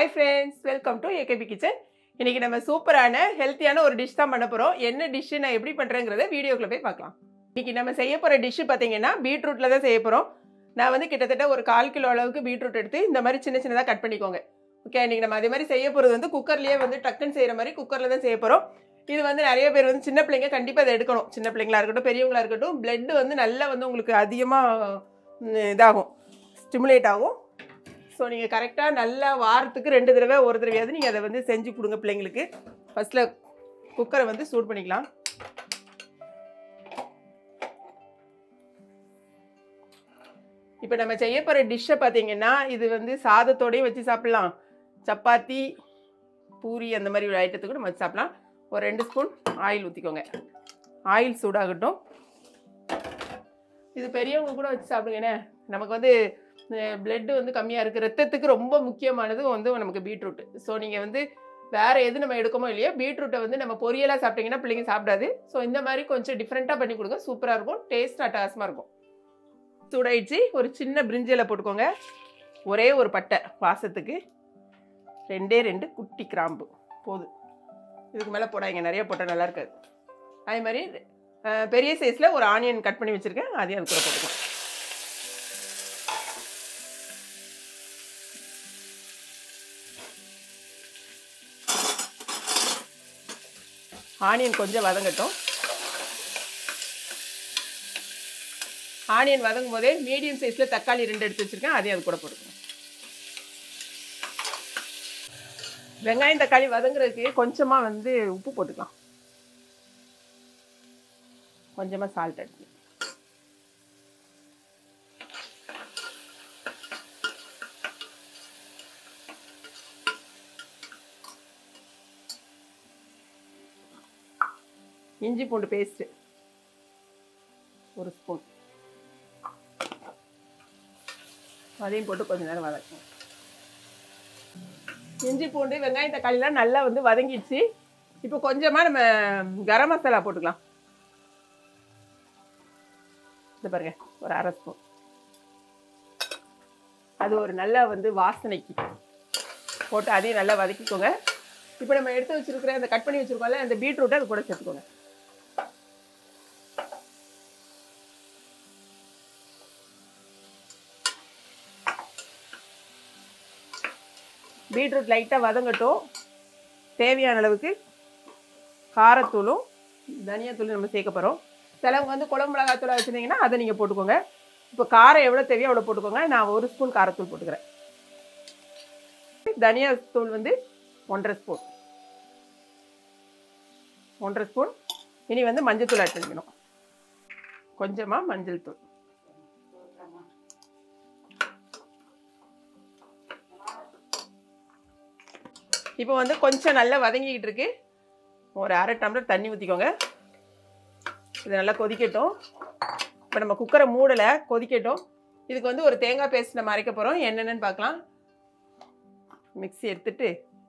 hi friends welcome to AKP kitchen இன்னைக்கு நம்ம சூப்பரான ஹெல்த்தியான ஒரு டிஷ் தான் பண்ண போகிறோம் என்ன டிஷ்ஷு நான் எப்படி பண்ணுறேங்கிறத வீடியோக்குள்ள போய் பார்க்கலாம் இன்னைக்கு நம்ம செய்ய போகிற டிஷ்ஷு பார்த்தீங்கன்னா பீட்ரூட்டில் தான் செய்ய போகிறோம் நான் வந்து கிட்டத்தட்ட ஒரு கால் கிலோ அளவுக்கு பீட்ரூட் எடுத்து இந்த மாதிரி சின்ன சின்னதாக கட் பண்ணிக்கோங்க ஓகே இன்னைக்கு நம்ம அதே மாதிரி செய்ய போகிறது வந்து குக்கர்லேயே வந்து டக்குன்னு செய்கிற மாதிரி குக்கரில் தான் செய்ய போகிறோம் இது வந்து நிறைய பேர் வந்து சின்ன பிள்ளைங்க கண்டிப்பாக இதை எடுக்கணும் சின்ன பிள்ளைங்களா இருக்கட்டும் பெரியவங்களா இருக்கட்டும் பிளட் வந்து நல்லா வந்து உங்களுக்கு அதிகமாக இதாகும் ஸ்டிமுலேட் ஆகும் ஸோ நீங்கள் கரெக்டாக நல்லா வாரத்துக்கு ரெண்டு தடவை ஒரு தடவையாவது நீங்கள் அதை வந்து செஞ்சு கொடுங்க பிள்ளைங்களுக்கு ஃபஸ்ட்டில் குக்கரை வந்து சூட் பண்ணிக்கலாம் இப்போ நம்ம செய்ய போகிற டிஷ்ஷை பார்த்தீங்கன்னா இது வந்து சாதத்தோடையும் வச்சு சாப்பிட்லாம் சப்பாத்தி பூரி அந்த மாதிரி ஒரு ஐட்டத்துக்கு நம்ம வச்சு சாப்பிட்லாம் ஒரு ரெண்டு ஸ்பூன் ஆயில் ஊற்றிக்கோங்க ஆயில் சூடாகட்டும் இது பெரியவங்க கூட வச்சு சாப்பிடுங்கண்ணே நமக்கு வந்து பிளட்டு வந்து கம்மியாக இருக்குது ரத்தத்துக்கு ரொம்ப முக்கியமானது வந்து நமக்கு பீட்ரூட் ஸோ நீங்கள் வந்து வேறு எது நம்ம எடுக்கமோ இல்லையோ பீட்ரூட்டை வந்து நம்ம பொரியலாக சாப்பிட்டீங்கன்னா பிள்ளைங்க சாப்பிடாது ஸோ இந்த மாதிரி கொஞ்சம் டிஃப்ரெண்ட்டாக பண்ணி கொடுங்க சூப்பராக இருக்கும் டேஸ்ட் அட்டகாசமாக இருக்கும் சூடாயிடுச்சு ஒரு சின்ன பிரிஞ்சில் போட்டுக்கோங்க ஒரே ஒரு பட்டை வாசத்துக்கு ரெண்டே ரெண்டு குட்டி கிராம்பு போதும் இதுக்கு மேலே போடாதீங்க நிறைய போட்டால் நல்லா இருக்காது அதே மாதிரி அஹ், பெரிய சைஸில் ஒரு ஆனியன் கட் பண்ணி வச்சுருக்கேன் அதையும் அது கூட போட்டுக்கலாம் ஆனியன் கொஞ்சம் வதங்கட்டும் ஆனியன் வதங்கும் போதே மீடியம் சைஸில் தக்காளி ரெண்டு எடுத்து வச்சுருக்கேன் அதையும் அது கூட போட்டுக்கணும் வெங்காயம் தக்காளி வதங்குறதுக்கு கொஞ்சமாக வந்து உப்பு போட்டுக்கலாம் கொஞ்சமாக சால்ட் எடுத்து இஞ்சி பூண்டு பேஸ்ட்டு ஒரு ஸ்பூன் அதையும் போட்டு கொஞ்ச நேரம் வதக்கணும் இஞ்சி பூண்டு வெங்காயம் தக்காளிலாம் நல்லா வந்து வதங்கிடுச்சு இப்போ கொஞ்சமாக நம்ம கரம் மசாலா போட்டுக்கலாம் இது பாருங்க ஒரு அரை ஸ்பூன் அது ஒரு நல்ல வந்து வாசனைக்கு போட்டு அதையும் நல்லா வதக்கிக்கோங்க இப்போ நம்ம எடுத்து வச்சிருக்கிற அந்த கட் பண்ணி வச்சிருக்கோம்ல அந்த பீட்ரூட்டை அது கூட சேர்த்துக்கோங்க பீட்ரூட் லைட்டாக வதங்கட்டும் தேவையான அளவுக்கு காரத்தூளும் தனியாத்தூளும் நம்ம சேர்க்க போகிறோம் சிலவங்க வந்து குழம்பு மிளகாத்தூளாக வச்சுருந்தீங்கன்னா அதை நீங்கள் போட்டுக்கோங்க இப்போ காரம் எவ்வளோ தேவையோ அவ்வளோ போட்டுக்கோங்க நான் ஒரு ஸ்பூன் காரத்தூள் போட்டுக்கிறேன் தனியா தூள் வந்து ஒன்றரை ஸ்பூன் ஒன்றரை ஸ்பூன் இனி வந்து மஞ்சள் தூள் ஆட் பண்ணிக்கணும் கொஞ்சமாக மஞ்சள் தூள் இப்போ வந்து கொஞ்சம் நல்லா வதங்கிக்கிட்டு இருக்கு ஒரு அரை டம்ளர் தண்ணி ஊற்றிக்கோங்க இது நல்லா கொதிக்கட்டும் இப்போ நம்ம குக்கரை மூடலை கொதிக்கட்டும் இதுக்கு வந்து ஒரு தேங்காய் பேஸ்ட் நம்ம அரைக்க போகிறோம் என்னென்னு பார்க்கலாம் மிக்ஸி எடுத்துட்டு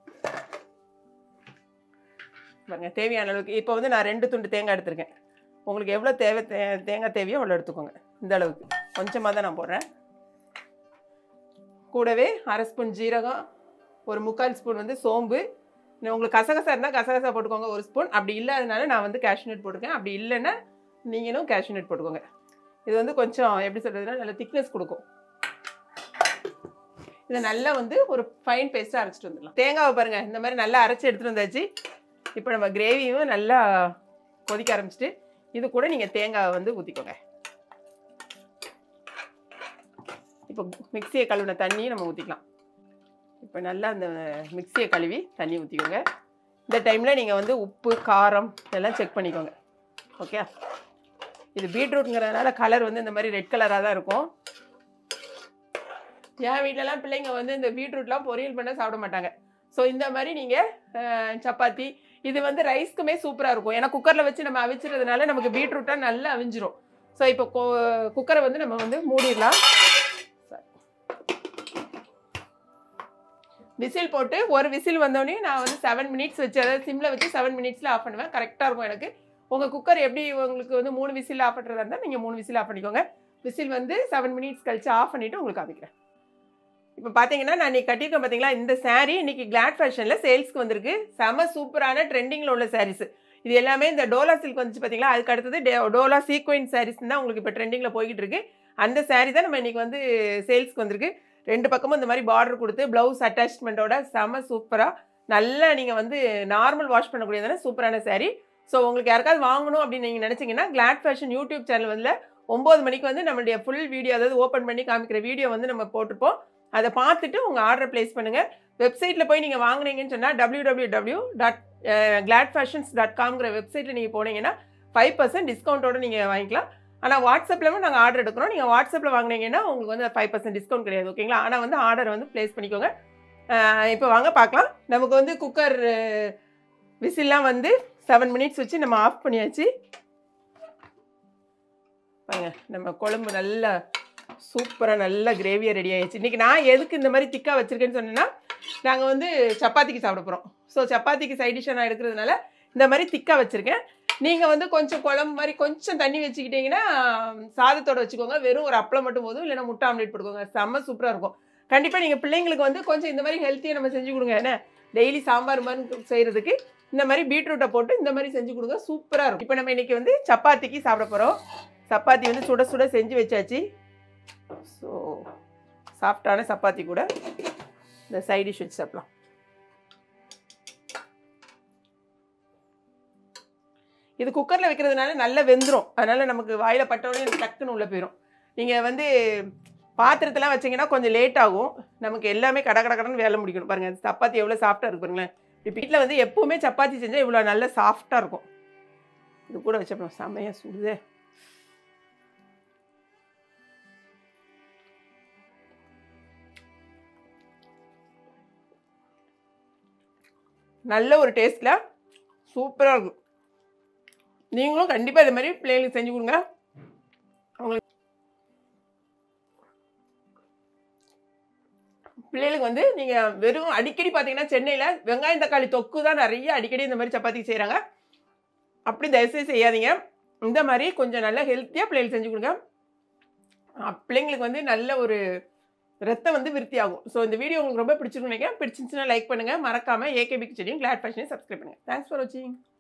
பாருங்க தேவையான அளவுக்கு இப்போ வந்து நான் ரெண்டு துண்டு தேங்காய் எடுத்திருக்கேன் உங்களுக்கு எவ்வளோ தேவை தே தேங்காய் தேவையோ அவ்வளோ எடுத்துக்கோங்க இந்த அளவுக்கு கொஞ்சமாக தான் நான் போடுறேன் கூடவே அரை ஸ்பூன் ஜீரகம் ஒரு முக்கால் ஸ்பூன் வந்து சோம்பு இன்னும் உங்களுக்கு கசகசா இருந்தால் கசகசா போட்டுக்கோங்க ஒரு ஸ்பூன் அப்படி இல்லாதனால நான் வந்து கேஷ்யூநட் போட்டிருக்கேன் அப்படி இல்லைன்னா நீங்களும் கேஷ்யூநட் போட்டுக்கோங்க இது வந்து கொஞ்சம் எப்படி சொல்கிறதுனா நல்ல திக்னஸ் கொடுக்கும் இதை நல்லா வந்து ஒரு ஃபைன் பேஸ்ட்டாக அரைச்சிட்டு வந்துடலாம் தேங்காவை பாருங்கள் இந்த மாதிரி நல்லா அரைச்சி எடுத்துகிட்டு வந்தாச்சு இப்போ நம்ம கிரேவியும் நல்லா கொதிக்க ஆரம்பிச்சிட்டு இது கூட நீங்கள் தேங்காவை வந்து ஊற்றிக்கோங்க இப்போ மிக்சியை கழுவின தண்ணியும் நம்ம ஊற்றிக்கலாம் இப்போ நல்லா அந்த மிக்சியை கழுவி தண்ணி ஊற்றிக்கோங்க இந்த டைமில் நீங்கள் வந்து உப்பு காரம் இதெல்லாம் செக் பண்ணிக்கோங்க ஓகே இது பீட்ரூட்டுங்கிறதுனால கலர் வந்து இந்த மாதிரி ரெட் கலராக தான் இருக்கும் என் வீட்டிலலாம் பிள்ளைங்க வந்து இந்த பீட்ரூட்லாம் பொரியல் பண்ண சாப்பிட மாட்டாங்க ஸோ இந்த மாதிரி நீங்கள் சப்பாத்தி இது வந்து ரைஸ்க்குமே சூப்பராக இருக்கும் ஏன்னா குக்கரில் வச்சு நம்ம அவிச்சிறதுனால நமக்கு பீட்ரூட்டாக நல்லா அவிஞ்சிரும் ஸோ இப்போ குக்கரை வந்து நம்ம வந்து மூடிடலாம் விசில் போட்டு ஒரு விசில் வந்தோடனே நான் வந்து செவன் மினிட்ஸ் வச்சு அதாவது சிம்மில் வச்சு செவன் மினிட்ஸில் ஆஃப் பண்ணுவேன் கரெக்டாக இருக்கும் எனக்கு உங்கள் குக்கர் எப்படி உங்களுக்கு வந்து மூணு விசில் ஆஃப் பண்ணுறதா இருந்தால் நீங்கள் மூணு விசில் ஆஃப் பண்ணிக்கோங்க விசில் வந்து செவன் மினிட்ஸ் கழிச்சு ஆஃப் பண்ணிவிட்டு உங்களுக்கு காமிக்கிறேன் இப்போ பார்த்தீங்கன்னா நான் இன்னைக்கு கட்டியிருக்கேன் பார்த்தீங்களா இந்த saree இன்னைக்கு கிளாட் ஃபேஷனில் சேல்ஸ்க்கு வந்திருக்கு செம சூப்பரான ட்ரெண்டிங்கில் உள்ள sarees இது எல்லாமே இந்த டோலா சில்க் வந்துச்சு பார்த்தீங்களா அதுக்கு அடுத்தது டே- டோலா சீக்வென்ஸ் sarees தான் உங்களுக்கு இப்போ ட்ரெண்டிங்கில் போய்கிட்டு இருக்கு அந்த saree தான் நம்ம இன்னைக்கு வந்து சேல்ஸ்க்கு வந்திருக்கு ரெண்டு பக்கமும் இந்த மாதிரி பார்டர் கொடுத்து ப்ளவுஸ் அட்டாச்மெண்ட்டோட செம சூப்பராக நல்லா நீங்கள் வந்து நார்மல் வாஷ் பண்ணக்கூடியதான சூப்பரான saree ஸோ உங்களுக்கு யாருக்காவது வாங்கணும் அப்படின்னு நீங்கள் நினச்சிங்கன்னா கிளாட் ஃபேஷன் யூடியூப் சேனல் வந்து ஒம்பது மணிக்கு வந்து நம்மளுடைய ஃபுல் வீடியோ அதாவது ஓப்பன் பண்ணி காமிக்கிற வீடியோ வந்து நம்ம போட்டிருப்போம் அதை பார்த்துட்டு உங்கள் ஆர்டர் ப்ளேஸ் பண்ணுங்கள் வெப்சைட்டில் போய் நீங்கள் வாங்குனீங்கன்னு சொன்னால் W W W dot Glad Fashions dot காம்ங்கிற வெப்சைட்டில் நீங்கள் போனீங்கன்னா ஃபைவ் பர்சன்ட் டிஸ்கவுண்ட்டோட நீங்கள் வாங்கிக்கலாம் ஆனால் வாட்ஸ்அப்பில் நாங்கள் ஆர்டர் எடுக்கிறோம் நீங்கள் வாட்ஸ்அப்பில் வாங்குனீங்கன்னா உங்களுக்கு வந்து ஃபைவ் பர்சன்ட் டிஸ்கவுண்ட் கிடையாது ஓகேங்களா ஆனால் வந்து ஆர்டர் வந்து ப்ளேஸ் பண்ணிக்கோங்க இப்போ வாங்க பார்க்கலாம் நமக்கு வந்து குக்கர் விசில்லாம் வந்து செவன் மினிட்ஸ் வச்சு நம்ம ஆஃப் பண்ணியாச்சு பாருங்க நம்ம குழம்பு நல்லா சூப்பராக நல்லா கிரேவியாக ரெடி ஆயிடுச்சு இன்றைக்கி நான் எதுக்கு இந்த மாதிரி திக்காக வச்சுருக்கேன்னு சொன்னேன்னா நாங்கள் வந்து சப்பாத்திக்கு சாப்பிட போகிறோம் ஸோ சப்பாத்திக்கு சைட் டிஷ்ஷாக நான் எடுக்கிறதுனால இந்த மாதிரி திக்காக வச்சுருக்கேன் நீங்கள் வந்து கொஞ்சம் குழம்பு மாதிரி கொஞ்சம் தண்ணி வச்சுக்கிட்டிங்கன்னா சாதத்தோட வச்சுக்கோங்க வெறும் ஒரு அப்பளம் மட்டும் போதும் இல்லைன்னா முட்டை ஆம்லேட் போட்டுக்கோங்க செம்ம சூப்பராக இருக்கும் கண்டிப்பாக நீங்கள் பிள்ளைங்களுக்கு வந்து கொஞ்சம் இந்த மாதிரி ஹெல்த்தியாக நம்ம செஞ்சு கொடுங்க என்ன டெய்லி சாம்பார் மாதிரி செய்கிறதுக்கு இந்த மாதிரி பீட்ரூட்டை போட்டு இந்த மாதிரி செஞ்சு கொடுங்க சூப்பராக இருக்கும் இப்போ நம்ம இன்றைக்கி வந்து சப்பாத்திக்கு சாப்பிட போகிறோம் சப்பாத்தி வந்து சுட சுட செஞ்சு வச்சாச்சு ஸோ சாஃப்டான சப்பாத்தி கூட இந்த சைட் டிஷ் வச்சு சாப்பிடலாம் இது குக்கரில் வைக்கிறதுனால நல்லா வெந்துடும் அதனால் நமக்கு வாயில் பட்டவுடனே டக்குன்னு உள்ளே போயிடும் நீங்கள் வந்து பாத்திரத்தெல்லாம் வச்சீங்கன்னா கொஞ்சம் லேட் ஆகும் நமக்கு எல்லாமே கட கட கடன்னு வேலை முடிக்கணும் பாருங்கள் சப்பாத்தி எவ்வளோ சாஃப்டாக இருக்கு பாருங்களேன் இப்போ வீட்டில் வந்து எப்போவுமே சப்பாத்தி செஞ்சால் இவ்வளோ நல்லா சாஃப்டாக இருக்கும் இது கூட வச்சப்போம் செம்மையாக சுடுதே நல்ல ஒரு டேஸ்ட்டில் சூப்பராக இருக்கும் நீங்களும் கண்டிப்பாக இது மாதிரி பிள்ளைங்களுக்கு செஞ்சு கொடுங்க அவங்களுக்கு பிள்ளைகளுக்கு வந்து நீங்கள் வெறும் அடிக்கடி பார்த்தீங்கன்னா சென்னையில் வெங்காயம் தக்காளி தொக்கு தான் நிறைய அடிக்கடி இந்த மாதிரி சப்பாத்தி செய்கிறாங்க அப்படி தயவுசெய்து செய்யாதீங்க இந்த மாதிரி கொஞ்சம் நல்லா ஹெல்த்தியாக பிள்ளைகளுக்கு செஞ்சு கொடுங்க அஹ் பிள்ளைங்களுக்கு வந்து நல்ல ஒரு ரத்தம் வந்து விருத்தி ஆகும் ஸோ இந்த வீடியோ உங்களுக்கு ரொம்ப பிடிச்சிருக்குன்னு நினைக்கிறேன் பிடிச்சிருந்துச்சுன்னா லைக் பண்ணுங்கள் மறக்காமல் ஏகேபி கிச்சனையும் கிளாட் ஃபேஷனையும் சப்ஸ்கிரைப் பண்ணுங்கள் தேங்க்ஸ் ஃபார் வாட்சிங்